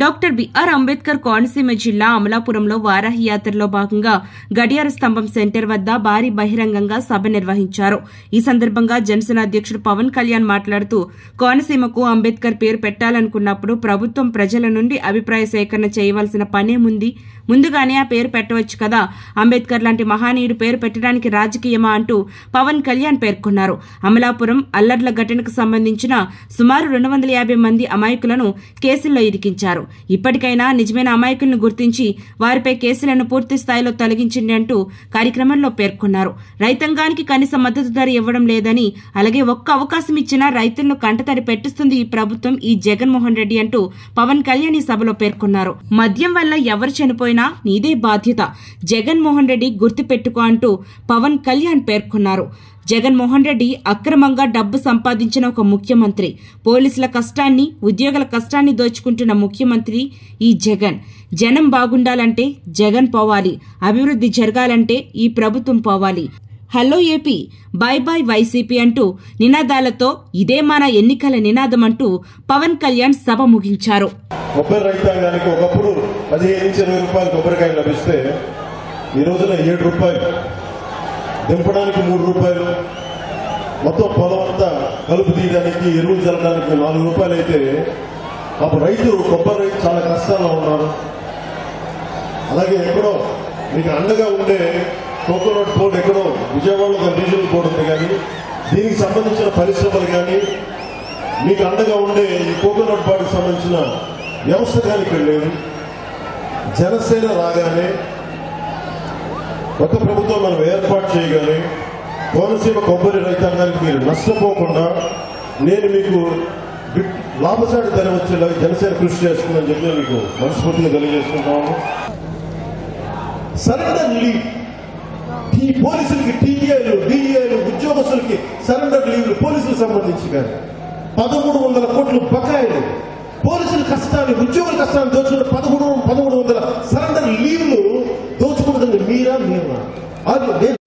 doctor BR Ambedkar Konaseema జిల్లా అమలాపురంలో వారాహి యాత్రలో భాగంగా గడియార స్తంభం సెంటర్ వద్ద భారీ బహిరంగంగా సభ నిర్వహించారు ఈ సందర్భంగా జనసేన అధ్యక్షుడు పవన్ కళ్యాణ్ మాట్లాడుతూ కోనసీమకు అంబేద్కర్ పేరు పెట్టాలనుకున్నప్పుడు ప్రభుత్వం ప్రజల నుండి అభిప్రాయ సేకరణ చేయవలసిన పనేముంది ముందుగానే ఆ పేరు పెట్టవచ్చు కదా అంబేద్కర్ లాంటి మహానీయుడు పేరు పెట్టడానికి రాజకీయమా అంటూ పవన్ కళ్యాణ్ పేర్కొన్నారు అమలాపురం అల్లర్ల ఘటనకు సంబంధించిన సుమారు రెండు వందల యాభై మంది అమాయకులను కేసుల్లో ఇరికించారు ఇప్పటికైనా నిజమైన అమాయకులను గుర్తించి వారిపై కేసులను పూర్తి స్థాయిలో తొలగించండి అంటూ కార్యక్రమంలో పేర్కొన్నారు రైతాంగానికి కనీస మద్దతు ధర ఇవ్వడం లేదని అలాగే ఒక్క అవకాశం ఇచ్చినా రైతులను కంటతడి పెట్టిస్తుంది ఈ ప్రభుత్వం ఈ జగన్మోహన్ రెడ్డి అంటూ పవన్ కళ్యాణ్ ఈ సభలో పేర్కొన్నారు మద్యం వల్ల ఎవరు చనిపోయినా నీదే బాధ్యత జగన్మోహన్ రెడ్డి గుర్తుపెట్టుకో అంటూ పవన్ కళ్యాణ్ పేర్కొన్నారు జగన్మోహన్ రెడ్డి అక్రమంగా డబ్బు సంపాదించిన ఒక ముఖ్యమంత్రి పోలీసుల కష్టాన్ని ఉద్యోగుల కష్టాన్ని దోచుకుంటున్న ముఖ్యమంత్రి ఈ జగన్ జనం బాగుండాలంటే జగన్ పోవాలి అభివృద్ధి జరగాలంటే ఈ ప్రభుత్వం పోవాలి hello AP bye bye YCP అంటూ నినాదాలతో ఇదే మన ఎన్నికల నినాదం అంటూ పవన్ కళ్యాణ్ సభ ముగించారు కొబ్బరి రైతాంగానికి ఒకప్పుడు పదిహేను నుంచి ఇరవై రూపాయలు కొబ్బరికాయలు లభిస్తే ఈ రోజున ఏడు రూపాయలు దింపడానికి మూడు రూపాయలు మొత్తం పొలం అంతా కలుపు తీయడానికి ఎరువులు చల్లడానికి నాలుగు రూపాయలు అయితే పాపం రైతు కొబ్బరి రైతు చాలా కష్టాల్లో ఉన్నారు అలాగే ఎక్కడో మీకు అండగా ఉండే కోకోనట్ బోర్డు ఎక్కడో విజయవాడలో ఒక డీజిల్ బోర్డు ఉంది కానీ దీనికి సంబంధించిన పరిశ్రమలు కానీ మీకు అండగా ఉండే ఈ కోకోనట్ బోర్డుకి సంబంధించిన వ్యవస్థ కానీ ఇక్కడ లేదు జనసేన రాగానే కొత్త ప్రభుత్వం మనం ఏర్పాటు చేయగానే కోనసీమ కొబ్బరి రైతాంగానికి మీరు నష్టపోకుండా నేను మీకు గిట్- లాభసాటి ధర వచ్చేలాగా జనసేన కృషి చేస్తుందని చెప్పి నేను మీకు మనస్ఫూర్తిగా తెలియజేసుకుంటాము సరెండర్ లీవ్ ఈ పోలీసులకి టీఏలు డిఏలు ఉద్యోగస్తులకి సరెండర్ లీవ్లు పోలీసులకు సంబంధించి కానీ పదమూడు వందల కోట్లు బకాయిలు పోలీసుల కష్టాన్ని ఉద్యోగుల కష్టాన్ని దోచుకున్న పదమూడు పదమూడు వందల సరెండర్ లీవ్లు దోచుకుంటుంది మీరా మీరా అది